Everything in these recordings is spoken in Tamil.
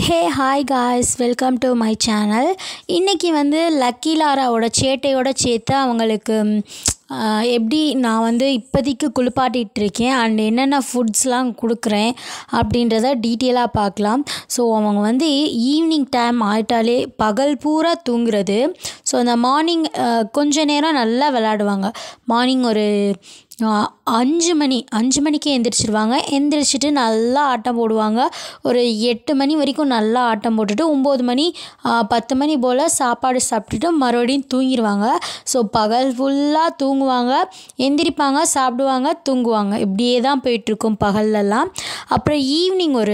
hey hi guys welcome to my channel இன்றைக்கி வந்து லக்கி லாராவோட சேட்டையோட சேர்த்து அவங்களுக்கு ம், ஆஹ், எப்படி நான் வந்து இப்போதைக்கு குளிப்பாட்டிகிட்டு இருக்கேன் அண்ட் என்னென்ன ஃபுட்ஸ்லாம் கொடுக்குறேன் அப்படின்றத டீட்டெயிலாக பார்க்கலாம் ஸோ அவங்க வந்து ஈவினிங் டைம் ஆயிட்டாலே பகல் பூரா தூங்குறது ஸோ அந்த மார்னிங் கொஞ்ச நேரம் நல்லா விளையாடுவாங்க மார்னிங் ஒரு ஆஹ், அஞ்சு மணி அஞ்சு மணிக்கு எந்திரிச்சிருவாங்க எந்திரிச்சிட்டு நல்லா ஆட்டம் போடுவாங்க ஒரு எட்டு மணி வரைக்கும் நல்லா ஆட்டம் போட்டுட்டு ஒம்பது மணி ஆஹ், பத்து மணி போல் சாப்பாடு சாப்பிட்டுட்டு மறுபடியும் தூங்கிடுவாங்க ஸோ பகல் ஃபுல்லாக தூங்குவாங்க எந்திரிப்பாங்க சாப்பிடுவாங்க தூங்குவாங்க இப்படியே தான் போயிட்டுருக்கும் பகல்லலாம் அப்புறம் ஈவினிங் ஒரு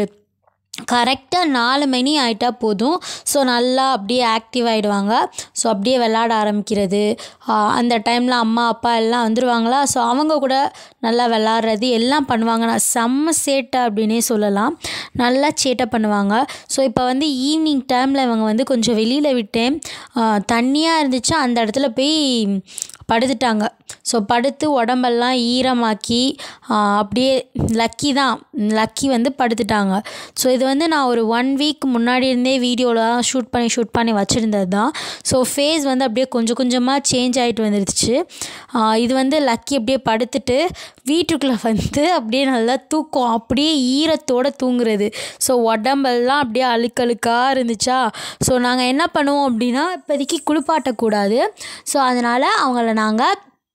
கரெக்டாக நாலு மணி ஆயிட்டா போதும் ஸோ நல்லா அப்படியே ஆக்டிவ் ஆகிடுவாங்க ஸோ அப்படியே விளாட ஆரம்பிக்கிறது ஆஹ் அந்த டைமில் அம்மா அப்பா எல்லாம் வந்துடுவாங்களா ஸோ அவங்க கூட நல்லா விளாட்றது எல்லாம் பண்ணுவாங்க நான் செம்ம சேட்டை அப்படின்னே சொல்லலாம் நல்லா சேட்டை பண்ணுவாங்க ஸோ இப்போ வந்து ஈவினிங் டைமில் இவங்க வந்து கொஞ்சம் வெளியில் விட்டேன் ஆஹ் தண்ணியாக இருந்துச்சு அந்த இடத்துல போய் படுத்துட்டாங்க ஸோ படுத்து உடம்பெல்லாம் ஈரமாக்கி ஆஹ் அப்படியே லக்கி தான் லக்கி வந்து படுத்துட்டாங்க ஸோ இது வந்து நான் ஒரு ஒன் வீக் முன்னாடி இருந்தே வீடியோவில் தான் ஷூட் பண்ணி ஷூட் பண்ணி வச்சுருந்தது தான் ஸோ ஃபேஸ் வந்து அப்படியே கொஞ்சம் கொஞ்சமாக சேஞ்ச் ஆகிட்டு வந்துருச்சு ஆஹ் இது வந்து லக்கி அப்படியே படுத்துட்டு வீட்டுக்குள்ளே வந்து அப்படியே நல்லா தூக்கம் அப்படியே ஈரத்தோடு தூங்குறது ஸோ உடம்பெல்லாம் அப்படியே அழுக்கழுக்காக இருந்துச்சா ஸோ நாங்கள் என்ன பண்ணுவோம் அப்படின்னா இப்போதைக்கு குளிப்பாட்டக்கூடாது ஸோ அதனால் அவங்கள நாங்கள்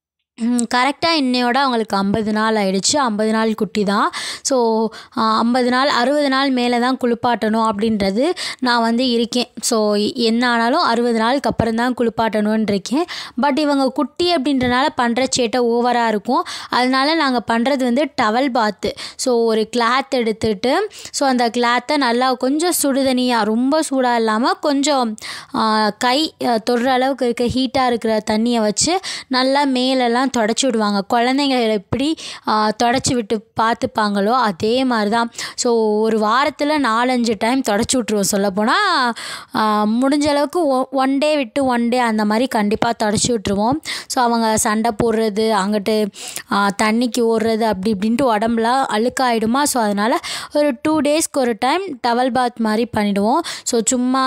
கரெக்டாக இன்னையோட அவங்களுக்கு ஐம்பது நாள் ஆயிடுச்சு ஐம்பது நாள் குட்டி தான் ஸோ ஐம்பது நாள் அறுபது நாள் மேலே தான் குளிப்பாட்டணும் அப்படின்றது நான் வந்து இருக்கேன் ஸோ என்ன ஆனாலும் அறுபது நாளுக்கு அப்புறம் தான் குளிப்பாட்டணும்னு இருக்கேன் பட் இவங்க குட்டி அப்படின்றனால பண்ணுற சேட்டை ஓவராக இருக்கும் அதனால நாங்கள் பண்ணுறது வந்து டவல் பாத்து ஸோ ஒரு கிளாத் எடுத்துட்டு ஸோ அந்த கிளாத்தை நல்லா கொஞ்சம் சுடுதண்ணியாக ரொம்ப சூடாக இல்லாமல் கொஞ்சம் ஆ, கை ஆ, தொடுற அளவுக்கு இருக்க ஹீட்டாக இருக்கிற தண்ணியை வச்சு நல்லா மேலெல்லாம் தொடச்சி விடுவாங்க குழந்தைங்க எப்படி தொடச்சி விட்டு பார்த்துப்பாங்களோ அதே மாதிரி தான் ஸோ ஒரு வாரத்தில் நாலஞ்சு டைம் தொடச்சி விட்ருவோம் சொல்லப்போனால் முடிஞ்ச அளவுக்கு ஒன் டே விட்டு ஒன் டே அந்த மாதிரி கண்டிப்பாக தொடச்சி விட்ருவோம் ஸோ அவங்க சண்டை போடுறது அங்கிட்டு ஆ, தண்ணிக்கு ஓடுறது அப்படி இப்படின்ட்டு உடம்புலாம் அழுக்காயிடுமா ஸோ அதனால் ஒரு டூ டேஸ்க்கு ஒரு டைம் டவல் பாத் மாதிரி பண்ணிவிடுவோம் ஸோ சும்மா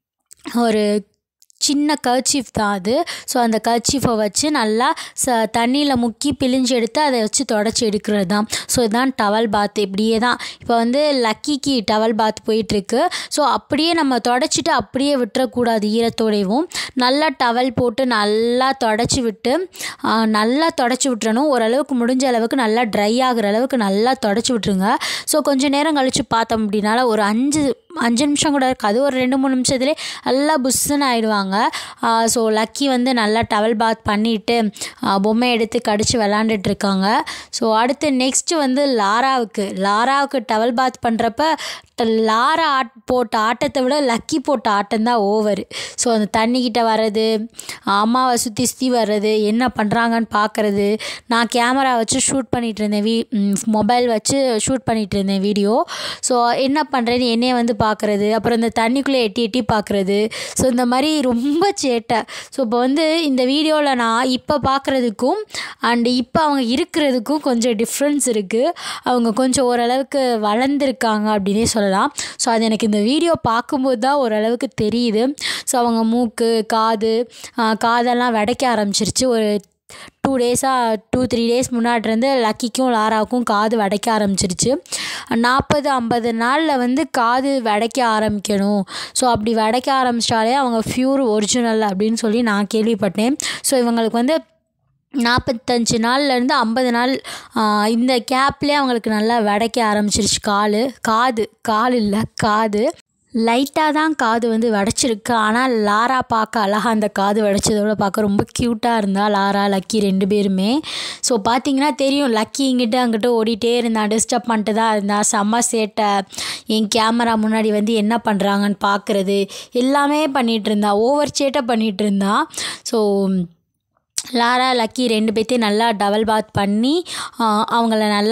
ஒரு சின்ன கர்ச்சீஃப் தான் அது ஸோ அந்த கர்ச்சீஃபை வச்சு நல்லா ச தண்ணியில் முக்கி பிழிஞ்சு எடுத்து அதை வச்சு தொடச்சி எடுக்கிறது தான் ஸோ இதுதான் டவல் பாத் இப்படியே தான் இப்போ வந்து லக்கிக்கு டவல் பாத் போயிட்டுருக்கு ஸோ அப்படியே நம்ம தொடச்சிட்டு அப்படியே விட்டுறக்கூடாது ஈரத்தோடையும் நல்லா டவல் போட்டு நல்லா தொடச்சி விட்டு ஆ, நல்லா தொடச்சி விட்டுறணும் ஓரளவுக்கு முடிஞ்ச அளவுக்கு நல்லா ட்ரை ஆகுற அளவுக்கு நல்லா தொடச்சி விட்டுருங்க ஸோ கொஞ்சம் நேரம் கழித்து பார்த்தோம் அப்படின்னால ஒரு அஞ்சு அஞ்சு நிமிஷம் கூட இருக்காது ஒரு ரெண்டு மூணு நிமிஷத்துலேயே நல்லா புஷ்ஷுன்னு ஆயிடுவாங்க ஸோ லக்கி வந்து நல்லா டவல் பாத் பண்ணிட்டு ஆ, பொம்மை எடுத்து கடிச்சு விளாண்டுட்டு இருக்காங்க ஸோ அடுத்து நெக்ஸ்ட்டு வந்து லாராவுக்கு லாராவுக்கு டவல் பாத் பண்ணுறப்ப லாரா ஆட் போட்ட ஆட்டத்தை விட லக்கி போட்ட ஆட்டம் தான் ஓவர் ஸோ அந்த தண்ணிக்கிட்ட வர்றது அம்மாவை சுற்றி சுற்றி வர்றது என்ன பண்ணுறாங்கன்னு பார்க்குறது நான் கேமரா வச்சு ஷூட் பண்ணிகிட்டு இருந்தேன் வீ மொபைல் வச்சு ஷூட் பண்ணிகிட்டு இருந்தேன் வீடியோ ஸோ என்ன பண்ணுறேன்னு என்னைய வந்து பார்க்குறது அப்புறம் இந்த தண்ணிக்குள்ளே எட்டி எட்டி பார்க்குறது ஸோ இந்த மாதிரி ரொம்ப சேட்டை ஸோ இப்போ வந்து இந்த வீடியோவில் நான் இப்போ பார்க்குறதுக்கும் அண்டு இப்போ அவங்க இருக்கிறதுக்கும் கொஞ்சம் டிஃப்ரென்ஸ் இருக்குது அவங்க கொஞ்சம் ஓரளவுக்கு வளர்ந்துருக்காங்க அப்படின்னே சொல்லலாம் ஸோ அது எனக்கு இந்த வீடியோ பார்க்கும்போது தான் ஓரளவுக்கு தெரியுது ஸோ அவங்க மூக்கு காது ஆ, காதெல்லாம் வெடைக்க ஆரம்பிச்சிருச்சு ஒரு டூ டேஸாக டூ த்ரீ டேஸ் முன்னாடி இருந்து லக்கிக்கும் லாராவுக்கும் காது வெடைக்க ஆரம்பிச்சிருச்சு நாற்பது ஐம்பது நாளில் வந்து காது வெடைக்க ஆரம்பிக்கணும் ஸோ அப்படி வெடைக்க ஆரம்பிச்சிட்டாலே அவங்க ஃப்யூர் ஒரிஜினல் அப்படின்னு சொல்லி நான் கேள்விப்பட்டேன் ஸோ இவங்களுக்கு வந்து நாற்பத்தஞ்சு நாள்லேருந்து ஐம்பது நாள் ஆ, இந்த கேப்லேயே அவங்களுக்கு நல்லா வெடைக்க ஆரம்பிச்சிருச்சு கால் காது கால் இல்லை காது லைட்டாக தான் காது வந்து வடைச்சிருக்கு ஆனால் லாரா பார்க்க அழகாக அந்த காது வடைச்சதோட பார்க்க ரொம்ப க்யூட்டாக இருந்தா லாரா லக்கி ரெண்டு பேருமே ஸோ பார்த்தீங்கன்னா தெரியும் லக்கி இங்கிட்ட அங்கிட்ட ஓடிட்டே இருந்தான் டிஸ்டர்ப் பண்ணிட்டு தான் இருந்தான் செம்ம சேட்டை என் கேமரா முன்னாடி வந்து என்ன பண்ணுறாங்கன்னு பார்க்குறது எல்லாமே பண்ணிகிட்டு இருந்தா ஓவர் சேட்டை பண்ணிகிட்டு இருந்தான் ஸோ லாரா லக்கி ரெண்டு பேர்த்தையும் நல்லா டபுள் பாத் பண்ணி ஆ, அவங்கள நல்லா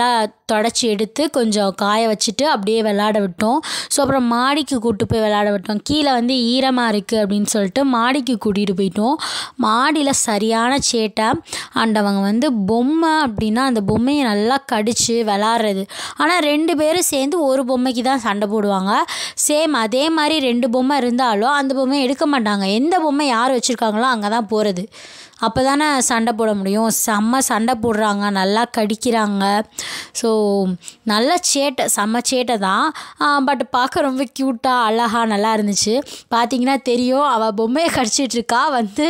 தொடச்சி எடுத்து கொஞ்சம் காய வச்சுட்டு அப்படியே விளாட விட்டோம் ஸோ அப்புறம் மாடிக்கு கூப்பிட்டு போய் விளாட விட்டோம் கீழே வந்து ஈரமாக இருக்குது அப்படின்னு சொல்லிட்டு மாடிக்கு கூட்டிகிட்டு போயிட்டோம் மாடியில் சரியான சேட்டை அண்ட் அவங்க வந்து பொம்மை அப்படின்னா அந்த பொம்மையை நல்லா கடித்து விளாட்றது ஆனால் ரெண்டு பேரும் சேர்ந்து ஒரு பொம்மைக்கு தான் சண்டை போடுவாங்க சேம் அதே மாதிரி ரெண்டு பொம்மை இருந்தாலும் அந்த பொம்மையை எடுக்க மாட்டாங்க எந்த பொம்மை யார் வச்சுருக்காங்களோ அங்கே தான் போகிறது அப்போ தானே சண்டை போட முடியும் செம்ம சண்டை போடுறாங்க நல்லா கடிக்கிறாங்க ஸோ நல்ல சேட்டை செம்ம சேட்டை தான் பட் பார்க்க ரொம்ப க்யூட்டாக அழகாக நல்லா இருந்துச்சு பார்த்தீங்கன்னா தெரியும் அவள் பொம்மையை கடிச்சிட்ருக்கா வந்து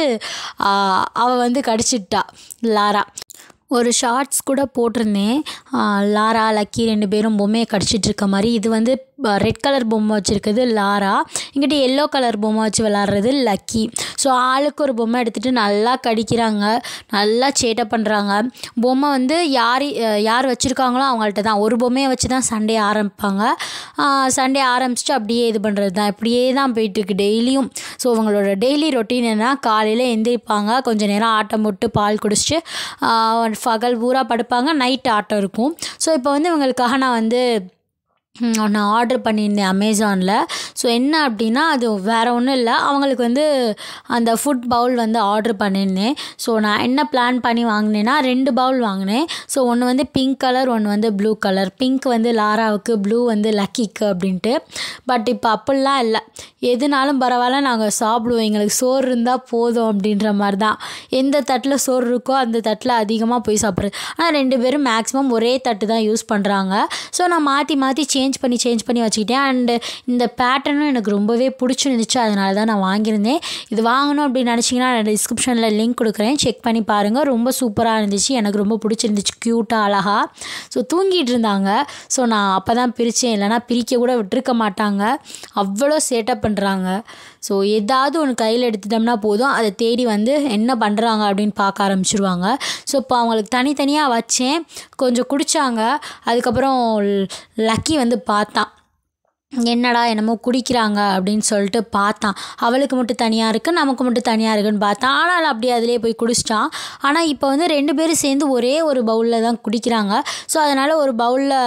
அவள் வந்து கடிச்சிட்டா லாரா ஒரு ஷார்ட்ஸ் கூட போட்டிருந்தேன் லாரா லக்கி ரெண்டு பேரும் பொம்மையை கடிச்சிட்டு இருக்க மாதிரி இது வந்து ரெட் கலர் பொம்மை வச்சுருக்குது லாரா இங்கிட்ட எல்லோ கலர் பொம்மை வச்சு விளாட்றது லக்கி ஸோ ஆளுக்கு ஒரு பொம்மை எடுத்துகிட்டு நல்லா கடிக்கிறாங்க நல்லா சேட்டை பண்ணுறாங்க பொம்மை வந்து யார் யார் வச்சுருக்காங்களோ அவங்கள்ட்ட தான் ஒரு பொம்மையை வச்சு தான் சண்டே ஆரம்பிப்பாங்க சண்டே ஆரம்பிச்சுட்டு அப்படியே இது பண்ணுறது தான் இப்படியே தான் போயிட்டுருக்கு டெய்லியும் ஸோ அவங்களோட டெய்லி ரொட்டீன் என்ன காலையில் எந்திரிப்பாங்க கொஞ்சம் நேரம் ஆட்டம் போட்டு பால் குடிச்சிட்டு பகல் பூரா படுப்பாங்க நைட் ஆட்டம் இருக்கும் ஸோ இப்போ வந்து இவங்களுக்காக நான் வந்து ஒன்று ஆர்டர் பண்ணியிருந்தேன் அமேசானில் ஸோ என்ன அப்படின்னா அது வேறு ஒன்றும் இல்லை அவங்களுக்கு வந்து அந்த ஃபுட் பவுல் வந்து ஆர்டர் பண்ணியிருந்தேன் ஸோ நான் என்ன பிளான் பண்ணி வாங்கினேன்னா ரெண்டு பவுல் வாங்கினேன் ஸோ ஒன்று வந்து பிங்க் கலர் ஒன்று வந்து ப்ளூ கலர் பிங்க் வந்து லாராவுக்கு ப்ளூ வந்து லக்கிக்கு அப்படின்ட்டு பட் இப்போ அப்படிலாம் இல்லை எதுனாலும் பரவாயில்ல நாங்கள் சாப்பிடுவோம் எங்களுக்கு சோறு இருந்தால் போதும் அப்படின்ற மாதிரி தான் எந்த தட்டில் சோறு இருக்கோ அந்த தட்டில் அதிகமாக போய் சாப்பிட்றது ஆனால் ரெண்டு பேரும் மேக்ஸிமம் ஒரே தட்டு தான் யூஸ் பண்ணுறாங்க ஸோ நான் மாற்றி மாற்றி சேஞ்ச் பண்ணி சேஞ்ச் பண்ணி வச்சுக்கிட்டேன் அண்டு இந்த பேட்டர்னும் எனக்கு ரொம்பவே பிடிச்சிருந்துச்சு அதனால தான் நான் வாங்கியிருந்தேன் இது வாங்கணும் அப்படின்னு நினச்சிங்கன்னா நான் டிஸ்கிரிப்ஷனில் லிங்க் கொடுக்குறேன் செக் பண்ணி பாருங்கள் ரொம்ப சூப்பராக இருந்துச்சு எனக்கு ரொம்ப பிடிச்சிருந்துச்சு க்யூட்டாக அழகாக ஸோ தூங்கிட்டு இருந்தாங்க ஸோ நான் அப்போ தான் பிரித்தேன் இல்லைனா பிரிக்க கூட விட்டுருக்க மாட்டாங்க அவ்வளோ சேட்டப் பண்ணுறாங்க ஸோ ஏதாவது ஒன்று கையில் எடுத்துட்டோம்னா போதும் அதை தேடி வந்து என்ன பண்ணுறாங்க அப்படின்னு பார்க்க ஆரம்பிச்சிருவாங்க ஸோ இப்போ அவங்களுக்கு தனித்தனியாக வச்சேன் கொஞ்சம் குடித்தாங்க அதுக்கப்புறம் லக்கி வந்து பார்த்தான் என்னடா என்னமோ குடிக்கிறாங்க அப்படின்னு சொல்லிட்டு பார்த்தான் அவளுக்கு மட்டும் தனியாக இருக்குது நமக்கு மட்டும் தனியாக இருக்குன்னு பார்த்தான் ஆனால் அப்படியே அதிலே போய் குடிச்சிட்டான் ஆனால் இப்போ வந்து ரெண்டு பேரும் சேர்ந்து ஒரே ஒரு பவுலில் தான் குடிக்கிறாங்க ஸோ அதனால் ஒரு பவுலில்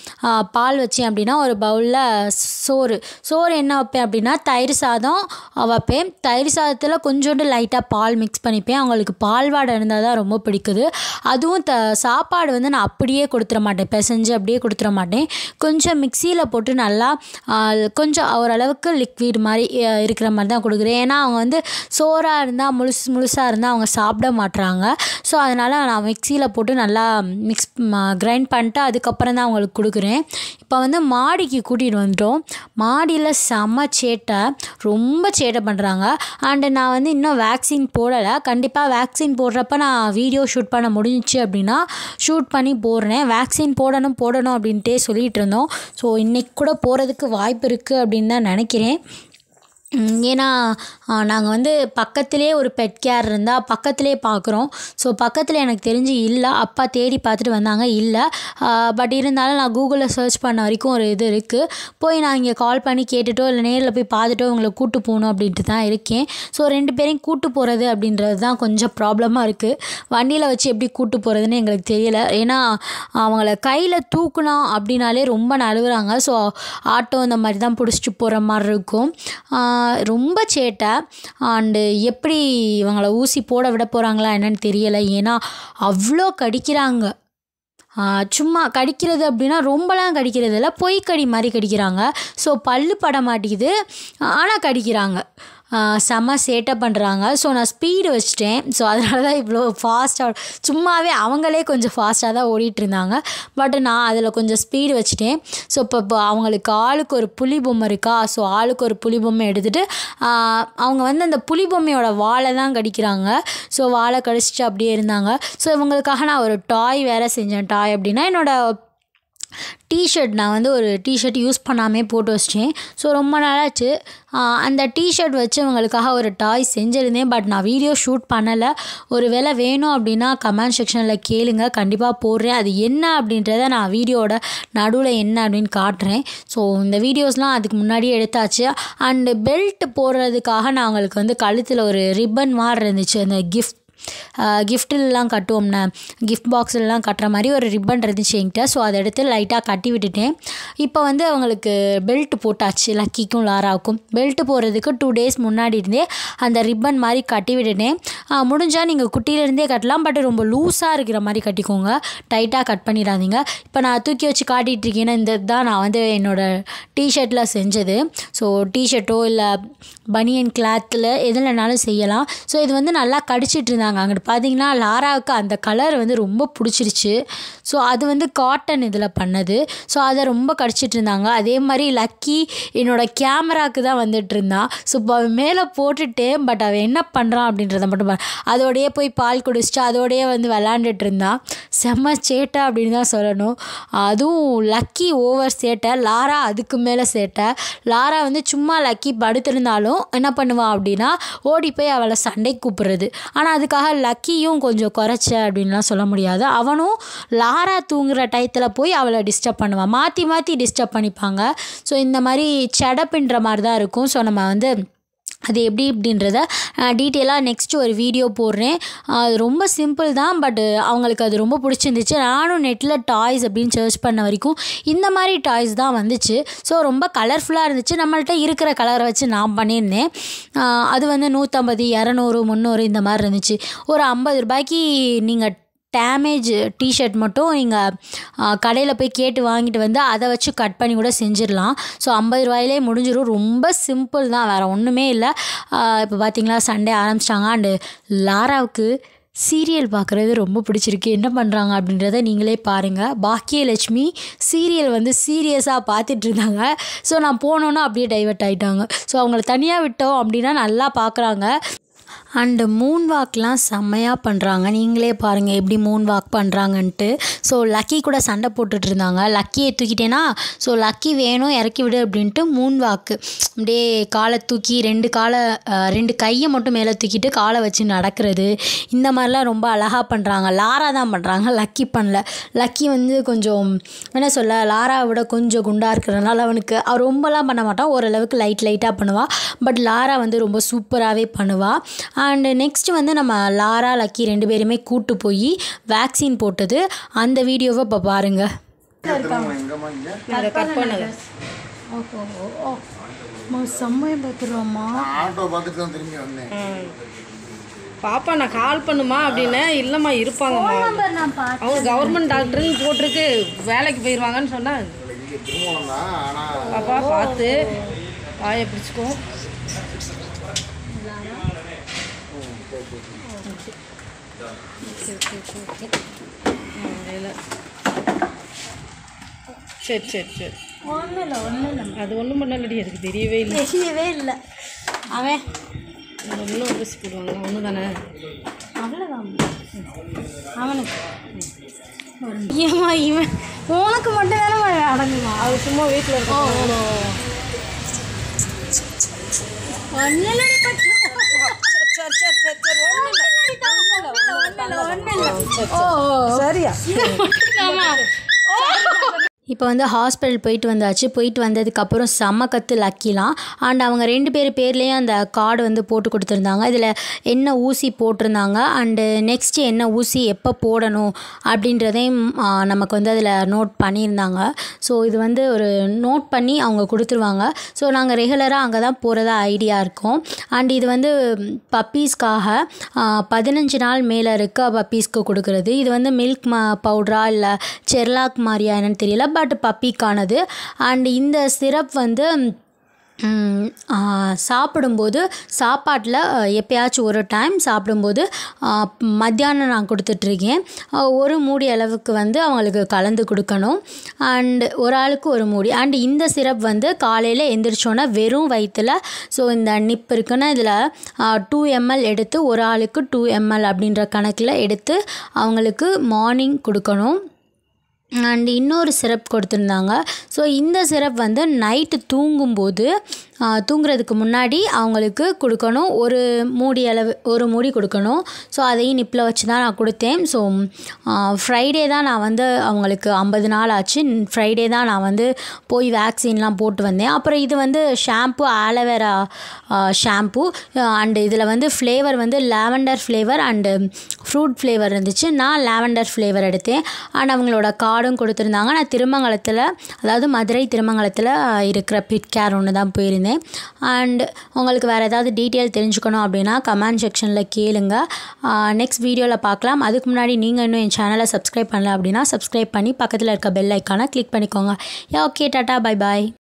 பால் வச்சேன் அப்படின்னா ஒரு பவுலில் சோறு சோறு என்ன வைப்பேன் அப்படின்னா தயிர் சாதம் வைப்பேன் தயிர் சாதத்தில் கொஞ்சோண்டு லைட்டாக பால் மிக்ஸ் பண்ணிப்பேன் அவங்களுக்கு பால் வாடை இருந்தால் தான் ரொம்ப பிடிக்குது அதுவும் த சாப்பாடு வந்து நான் அப்படியே கொடுத்துட மாட்டேன் பிசைஞ்சு அப்படியே கொடுத்துட மாட்டேன் கொஞ்சம் மிக்சியில் போட்டு நல்லா கொஞ்சம் ஓரளவுக்கு லிக்விட் மாதிரி இருக்கிற மாதிரி தான் கொடுக்குறேன் ஏன்னா அவங்க வந்து சோறாக இருந்தால் முழுசு முழுசாக இருந்தால் அவங்க சாப்பிட மாட்டுறாங்க ஸோ அதனால் நான் மிக்சியில் போட்டு நல்லா மிக்ஸ் கிரைண்ட் பண்ணிட்டு அதுக்கப்புறம் தான் அவங்களுக்கு கொடுக்குறேன் இப்போ வந்து மாடிக்கு கூட்டிகிட்டு வந்துட்டோம் மாடியில் செம்ம சேட்டை ரொம்ப சேட்டை பண்ணுறாங்க அண்டு நான் வந்து இன்னும் வேக்சின் போடலை கண்டிப்பாக வேக்சின் போடுறப்ப நான் வீடியோ ஷூட் பண்ண முடிஞ்சிச்சு அப்படின்னா ஷூட் பண்ணி போடுறேன் வேக்சின் போடணும் போடணும் அப்படின்ட்டே சொல்லிகிட்டு இருந்தோம் ஸோ இன்றைக்கி கூட போகிறதுக்கு வாய்ப்பு இருக்குது அப்படின்னு தான் நினைக்கிறேன் ஏன்னா நாங்கள் வந்து பக்கத்துலேயே ஒரு பெட் கேர் இருந்தால் பக்கத்துலேயே பார்க்குறோம் ஸோ பக்கத்தில் எனக்கு தெரிஞ்சு இல்லை அப்பா தேடி பார்த்துட்டு வந்தாங்க இல்லை பட் இருந்தாலும் நான் கூகுளில் சர்ச் பண்ண வரைக்கும் ஒரு இது இருக்குது போய் நான் இங்கே கால் பண்ணி கேட்டுட்டோ இல்லை நேரில் போய் பார்த்துட்டோ இவங்களை கூட்டு போகணும் அப்படின்ட்டு தான் இருக்கேன் ஸோ ரெண்டு பேரையும் கூட்டு போகிறது அப்படின்றது தான் கொஞ்சம் ப்ராப்ளமாக இருக்குது வண்டியில் வச்சு எப்படி கூட்டு போகிறதுன்னு எங்களுக்கு தெரியலை ஏன்னா அவங்கள கையில் தூக்குனா அப்படின்னாலே ரொம்ப நழுவுறாங்க ஸோ ஆட்டோ இந்த மாதிரி தான் பிடிச்சிட்டு போகிற மாதிரி இருக்கும் ரொம்ப சேட்டை அண்டு எப்படி இவங்கள ஊசி போட விட போகிறாங்களா என்னன்னு தெரியலை ஏன்னா அவ்வளோ கடிக்கிறாங்க சும்மா கடிக்கிறது அப்படின்னா ரொம்பலாம் கடிக்கிறது இல்லை பொய்க்கடி மாதிரி கடிக்கிறாங்க ஸோ பல்லு பட மாட்டேங்குது ஆனால் கடிக்கிறாங்க செம்ம சேட்டை பண்ணுறாங்க ஸோ நான் ஸ்பீடு வச்சுட்டேன் ஸோ அதனால தான் இவ்வளோ ஃபாஸ்ட்டாக சும்மாவே அவங்களே கொஞ்சம் ஃபாஸ்ட்டாக தான் ஓடிட்டு இருந்தாங்க பட் நான் அதில் கொஞ்சம் ஸ்பீடு வச்சுட்டேன் ஸோ இப்போ இப்போ அவங்களுக்கு ஆளுக்கு ஒரு புலி பொம்மை இருக்கா ஸோ ஆளுக்கு ஒரு புலி பொம்மை எடுத்துகிட்டு அவங்க வந்து அந்த புலி பொம்மையோட வாழை தான் கடிக்கிறாங்க ஸோ வாழை கடிச்சிட்டு அப்படியே இருந்தாங்க ஸோ இவங்களுக்காக நான் ஒரு டாய் வேறு செஞ்சேன் டாய் அப்படின்னா என்னோடய டிஷர்ட் நான் வந்து ஒரு டிஷர்ட் யூஸ் பண்ணாமே போட்டு வச்சிட்டேன் ஸோ ரொம்ப நாளாச்சு அந்த டிஷர்ட் வச்சு அவங்களுக்காக ஒரு டாய் செஞ்சுருந்தேன் பட் நான் வீடியோ ஷூட் பண்ணலை ஒரு வேளை வேணும் அப்படின்னா கமெண்ட் செக்ஷனில் கேளுங்க கண்டிப்பாக போடுறேன் அது என்ன அப்படின்றத நான் வீடியோட நடுவில் என்ன அப்படின்னு காட்டுறேன் ஸோ இந்த வீடியோஸ்லாம் அதுக்கு முன்னாடியே எடுத்தாச்சு அண்டு பெல்ட் போடுறதுக்காக நான் அவங்களுக்கு வந்து கழுத்தில் ஒரு ரிப்பன் மாதிரி இருந்துச்சு அந்த கிஃப்ட் கிஃப்டிலலாம் கட்டுவோம்னா கிஃப்ட் பாக்ஸ்லலாம் கட்டுற மாதிரி ஒரு ரிப்பன் இருந்துச்சு என்கிட்ட ஸோ அதை எடுத்து லைட்டாக கட்டி விட்டுட்டேன் இப்போ வந்து அவங்களுக்கு பெல்ட் போட்டாச்சு லக்கிக்கும் லாராவுக்கும் பெல்ட் போடுறதுக்கு டூ டேஸ் முன்னாடி இருந்தே அந்த ரிப்பன் மாதிரி கட்டி விட்டுட்டேன் முடிஞ்சால் நீங்கள் குட்டியிலேருந்தே கட்டலாம் பட் ரொம்ப லூஸாக இருக்கிற மாதிரி கட்டிக்கோங்க டைட்டாக கட் பண்ணிடாதீங்க இப்போ நான் தூக்கி வச்சு காட்டிகிட்டு இருக்கேன்னா இந்த தான் நான் வந்து என்னோடய டிஷர்ட்டில் செஞ்சது ஸோ டிஷர்ட்டோ இல்லை பனியன் கிளாத்தில் எதுலனாலும் செய்யலாம் ஸோ இது வந்து நல்லா கடிச்சிட்டு இருந்தாங்க அங்கிட்டு பார்த்தீங்கன்னா லாராவுக்கு அந்த கலர் வந்து ரொம்ப பிடிச்சிருச்சு ஸோ அது வந்து காட்டன் இதில் பண்ணது ஸோ அதை ரொம்ப கடிச்சிட்டு இருந்தாங்க அதே மாதிரி லக்கி என்னோடய கேமராவுக்கு தான் வந்துட்டு இருந்தான் ஸோ இப்போ அவன் மேலே போட்டுட்டேன் பட் அவன் என்ன பண்ணுறான் அப்படின்றத மட்டும் பாரு அதோடையே போய் பால் குடிச்சிட்டு அதோடையே வந்து விளாண்டுட்டு இருந்தான் செம்ம சேட்டை அப்படின்னு தான் சொல்லணும் அதுவும் லக்கி ஓவர் சேட்டை லாரா அதுக்கு மேலே சேட்டை லாரா வந்து சும்மா லக்கி படுத்திருந்தாலும் என்ன பண்ணுவான் அப்படின்னா ஓடி போய் அவளை சண்டைக்கு கூப்பிடுறது ஆனால் அதுக்காக லக்கியும் கொஞ்சம் குறைச்ச அப்படின்லாம் சொல்ல முடியாது அவனும் லாரா தூங்குற டயத்தில் போய் அவளை டிஸ்டர்ப் பண்ணுவான் மாற்றி மாற்றி டிஸ்டர்ப் பண்ணிப்பாங்க ஸோ இந்த மாதிரி செடப்பின்ற மாதிரி தான் இருக்கும் ஸோ நம்ம வந்து அது எப்படி இப்படின்றத டீட்டெயிலாக நெக்ஸ்ட்டு ஒரு வீடியோ போடுறேன் அது ரொம்ப சிம்பிள் தான் பட் அவங்களுக்கு அது ரொம்ப பிடிச்சிருந்துச்சு நானும் நெட்டில் டாய்ஸ் அப்படின்னு சர்ச் பண்ண வரைக்கும் இந்த மாதிரி டாய்ஸ் தான் வந்துச்சு ஸோ ரொம்ப கலர்ஃபுல்லாக இருந்துச்சு நம்மள்ட்ட இருக்கிற கலரை வச்சு நான் பண்ணியிருந்தேன் அது வந்து நூற்றம்பது இரநூறு முந்நூறு இந்த மாதிரி இருந்துச்சு ஒரு ஐம்பது ரூபாய்க்கு நீங்கள் டேமேஜ் டிஷர்ட் மட்டும் நீங்கள் கடையில் போய் கேட்டு வாங்கிட்டு வந்து அதை வச்சு கட் பண்ணி கூட செஞ்சிடலாம் ஸோ ஐம்பது ரூபாயிலே முடிஞ்சிடும் ரொம்ப சிம்பிள் தான் வேறு ஒன்றுமே இல்லை இப்போ பார்த்தீங்களா சண்டே ஆரம்பிச்சிட்டாங்க அண்டு லாராவுக்கு சீரியல் பார்க்குறது ரொம்ப பிடிச்சிருக்கு என்ன பண்ணுறாங்க அப்படின்றத நீங்களே பாருங்கள் பாக்கியலட்சுமி சீரியல் வந்து சீரியஸாக பார்த்துட்டு இருந்தாங்க ஸோ நான் போனோன்னா அப்படியே டைவர்ட் ஆகிட்டாங்க ஸோ அவங்கள தனியாக விட்டோம் அப்படின்னா நல்லா பார்க்குறாங்க அண்டு மூன் வாக்லாம் செம்மையாக பண்ணுறாங்க நீங்களே பாருங்கள் எப்படி மூன் வாக் பண்ணுறாங்கன்ட்டு ஸோ லக்கி கூட சண்டை போட்டுட்டு இருந்தாங்க லக்கியை தூக்கிட்டேன்னா ஸோ லக்கி வேணும் இறக்கி விடு அப்படின்ட்டு மூன் வாக்கு அப்படியே காலை தூக்கி ரெண்டு காலை ரெண்டு கையை மட்டும் மேலே தூக்கிட்டு காலை வச்சு நடக்கிறது இந்த மாதிரிலாம் ரொம்ப அழகாக பண்ணுறாங்க லாரா தான் பண்ணுறாங்க லக்கி பண்ணல லக்கி வந்து கொஞ்சம் என்ன சொல்ல லாராவை விட கொஞ்சம் குண்டாக இருக்கிறதுனால அவனுக்கு அவ ரொம்பலாம் பண்ண மாட்டான் ஓரளவுக்கு லைட் லைட்டாக பண்ணுவாள் பட் லாரா வந்து ரொம்ப சூப்பராகவே பண்ணுவாள் அண்டு நெக்ஸ்ட் வந்து நம்ம லாரா லக்கி ரெண்டு பேருமே கூட்டு போய் வேக்சின் போட்டது அந்த வீடியோவை இப்போ பாருங்கள் இதை கட் பண்ணுங்க செம்மையை பார்த்துருவோம்மா ஆட்டோ பார்த்துட்டு தான் திரும்பி வந்தேன் பாப்பா நான் கால் பண்ணுமா அப்படின்னு இல்லைம்மா இருப்பாங்கம்மா அவங்க கவர்மெண்ட் டாக்டர்னு போட்டிருக்கு வேலைக்கு போயிடுவாங்கன்னு சொன்னா இங்கே திருமணம் தான் ஆனால் பாப்பா பார்த்து வாயை பிடிச்சிக்கோ இல்லை சரி சரி சரி ஒன்றும் இல்லை ஒன்றும் இல்லை அது ஒன்றும் பண்ணலடி எனக்கு தெரியவே இல்லை தெரியவே இல்லை அவன் இன்னும் ஊசி போடுவாங்க ஒன்று தானே அவ்வளோதான் அவனுக்கு ஏமா இவன் உனக்கு மட்டும் தானே அடங்குமா அது சும்மா வீட்டில் இருக்கும் சரியா இப்போ வந்து ஹாஸ்பிட்டல் போயிட்டு வந்தாச்சு போயிட்டு வந்ததுக்கப்புறம் செம்ம கத்து லக்கிலாம் அண்ட் அவங்க ரெண்டு பேர் பேர்லேயும் அந்த கார்டு வந்து போட்டு கொடுத்துருந்தாங்க இதில் என்ன ஊசி போட்டிருந்தாங்க அண்டு நெக்ஸ்ட்டு என்ன ஊசி எப்போ போடணும் அப்படின்றதையும் ஆ, நமக்கு வந்து அதில் நோட் பண்ணியிருந்தாங்க ஸோ இது வந்து ஒரு நோட் பண்ணி அவங்க கொடுத்துருவாங்க ஸோ நாங்கள் ரெகுலராக அங்கே தான் போகிறதா ஐடியா இருக்கோம் அண்ட் இது வந்து பப்பீஸ்க்காக பதினஞ்சு நாள் மேலே இருக்க பப்பீஸ்க்கு கொடுக்குறது இது வந்து மில்க் ம பவுட்ரா இல்லை செர்லாக் மாதிரியா என்னன்னு தெரியல பட் பப்பிக்கானது அண்ட் இந்த சிரப் வந்து ம், ஆ, சாப்பிடும்போது சாப்பாட்டில் எப்பயாச்சும் ஒரு டைம் சாப்பிடும்போது ஆ, மத்தியானம் நான் கொடுத்துட்ருக்கேன் ஆ, ஒரு மூடி அளவுக்கு வந்து அவங்களுக்கு கலந்து கொடுக்கணும் அண்ட் ஒரு ஆளுக்கு ஒரு மூடி அண்ட் இந்த சிரப் வந்து காலையில் எந்திரிச்சோன்னே வெறும் வயிற்றில் ஸோ இந்த நிப் இருக்குன்னா இதில் டூ எம்எல் எடுத்து ஒரு ஆளுக்கு டூ எம்எல் அப்படின்ற கணக்கில் எடுத்து அவங்களுக்கு மார்னிங் கொடுக்கணும் அண்ட் இன்னொரு சிரப் கொடுத்துருந்தாங்க ஸோ இந்த சிரப் வந்து நைட்டு தூங்கும்போது தூங்குறதுக்கு முன்னாடி அவங்களுக்கு கொடுக்கணும் ஒரு மூடி அளவு ஒரு மூடி கொடுக்கணும் ஸோ அதையும் நிப்பில் வச்சு தான் நான் கொடுத்தேன் ஸோ ஃப்ரைடே தான் நான் வந்து அவங்களுக்கு ஐம்பது நாள் ஆச்சு ஃப்ரைடே தான் நான் வந்து போய் வேக்சின்லாம் போட்டு வந்தேன் அப்புறம் இது வந்து ஷாம்பு ஆலோவேரா ஷாம்பு அண்டு இதில் வந்து ஃப்ளேவர் வந்து lavender flavour and fruit flavour இருந்துச்சு நான் லாவெண்டர் ஃப்ளேவர் எடுத்தேன் அண்ட் அவங்களோட கார்டும் கொடுத்துருந்தாங்க நான் திருமங்கலத்தில் அதாவது மதுரை திருமங்கலத்தில் இருக்கிற பிட் கேர் ஒன்று தான் போயிருந்தேன் அண்ட் உங்களுக்கு வேறு ஏதாவது டீட்டெயில் தெரிஞ்சுக்கணும் அப்படின்னா கமெண்ட் செக்ஷனில் கேளுங்க நெக்ஸ்ட் வீடியோவில் பார்க்கலாம் அதுக்கு முன்னாடி நீங்கள் இன்னும் என் சேனலை சப்ஸ்கிரைப் பண்ணல அப்படின்னா சப்ஸ்கிரைப் பண்ணி பக்கத்தில் இருக்க பெல் ஐக்கானை கிளிக் பண்ணிக்கோங்க யா ஓகே டாட்டா பை பாய்